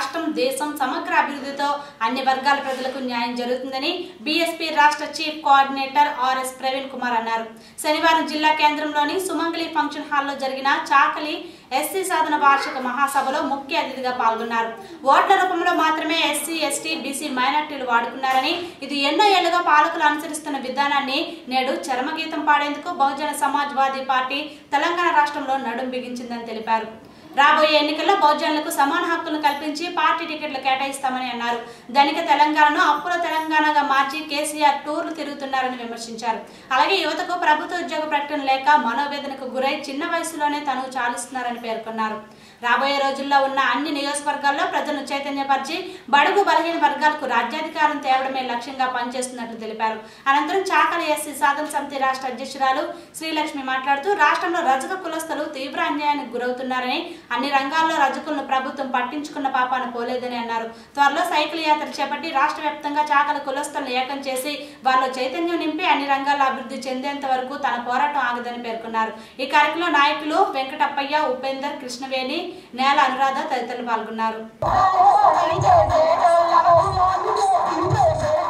రాష్ట్రం దేశం సమగ్ర అభివృద్ధితో అన్ని వర్గాల ప్రజలకు న్యాయం జరుగుతుందని బీఎస్పీ రాష్ట్ర chief coordinator RS Praveen Kumar అన్నారు శనివారం జిల్లా కేంద్రంలోని సుమంగళి ఫంక్షన్ హాల్లో జరిగిన చాకలి ఎస్సీ సాధన వార్షిక మహాసభలో ముఖ్య అతిథిగా పాల్గొన్నారు ఓట్ల రూపంలో మాత్రమే ఎస్సీ ఎస్టీ బీసీ మైనార్టీలు వాడుకున్నారని ఇది ఎన్నో ఏళ్లుగా పాలకులు అనుసరిస్తున్న విధానాన్ని నేడు చరమగీతం పాడేందుకు బహుజన సమాజ్వాదీ పార్టీ తెలంగాణ రాష్ట్రంలో నడుం బిగించిందని తెలిపారు రాబోయే ఎన్నికల్లో బహుజనులకు సమాన హక్కులను కల్పించి పార్టీ టికెట్లు కేటాయిస్తామని అన్నారు ధనిక తెలంగాణను అప్పుల తెలంగాణగా మార్చి కేసీఆర్ టూర్లు తిరుగుతున్నారని విమర్శించారు అలాగే యువతకు ప్రభుత్వ ఉద్యోగ ప్రకటన లేక మనోవేదనకు గురై చిన్న వయసులోనే తను చాలిస్తున్నారని పేర్కొన్నారు రాబోయే రోజుల్లో ఉన్న అన్ని నియోజకవర్గాల్లో ప్రజలను చైతన్యపరిచి బడుగు బలహీన వర్గాలకు రాజ్యాధికారం తేవడమే లక్ష్యంగా పనిచేస్తున్నట్లు తెలిపారు అనంతరం చాకలి ఎస్సీ సాధన సమితి రాష్ట్ర అధ్యక్షురాలు శ్రీలక్ష్మి మాట్లాడుతూ రాష్ట్రంలో రజక కులస్తులు తీవ్ర అన్యాయానికి గురవుతున్నారని అన్ని రంగాల్లో రజకులను ప్రభుత్వం పట్టించుకున్న పాపాన పోలేదని అన్నారు త్వరలో సైకిల్ యాత్ర చేపట్టి రాష్ట్ర వ్యాప్తంగా చాకలి కులస్తులను ఏకం చేసి వారిలో చైతన్యం నింపి అన్ని రంగాల్లో అభివృద్ధి చెందేంత వరకు తన పోరాటం ఆగదని పేర్కొన్నారు ఈ కార్యక్రమంలో నాయకులు వెంకటప్పయ్య ఉపేందర్ కృష్ణవేణి నేల అనురాధ తదితరులు పాల్గొన్నారు Thank you.